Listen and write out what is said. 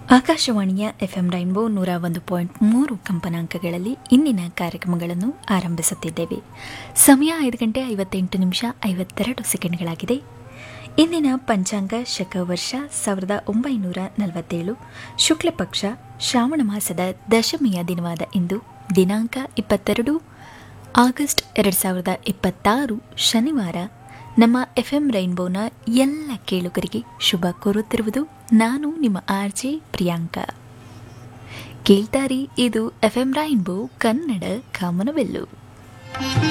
ಆಕಾಶವಾಣಿಯ FM rainbow ನೂರ ಒಂದು ಪಾಯಿಂಟ್ ಮೂರು ಕಂಪನಾಂಕಗಳಲ್ಲಿ ಇಂದಿನ ಕಾರ್ಯಕ್ರಮಗಳನ್ನು ಆರಂಭಿಸುತ್ತಿದ್ದೇವೆ ಸಮಯ ಐದು ಗಂಟೆ ಐವತ್ತೆಂಟು ನಿಮಿಷ ಐವತ್ತೆರಡು ಸೆಕೆಂಡ್ಗಳಾಗಿದೆ ಇಂದಿನ ಪಂಚಾಂಗ ಶಕ ವರ್ಷ ಸಾವಿರದ ಒಂಬೈನೂರ ನಲವತ್ತೇಳು ಶುಕ್ಲ ಪಕ್ಷ ಶ್ರಾವಣ ಮಾಸದ ದಶಮಿಯ ದಿನವಾದ ಇಂದು ದಿನಾಂಕ ಇಪ್ಪತ್ತೆರಡು ಆಗಸ್ಟ್ ಎರಡು ಸಾವಿರದ ಇಪ್ಪತ್ತಾರು ಶನಿವಾರ ನಮ್ಮ ಎಫ್ ಎಂ ರೈನ್ಬೋನ ಎಲ್ಲ ಕೇಳುಗರಿಗೆ ಶುಭ ಕೋರುತ್ತಿರುವುದು ನಾನು ನಿಮ್ಮ ಆರ್ ಜೆ ಪ್ರಿಯಾಂಕಾ ಕೇಳ್ತಾರಿ ಇದು ಎಫ್ ಎಂ ರೈನ್ಬೋ ಕನ್ನಡ ಕಾಮನವೆಲ್ಲು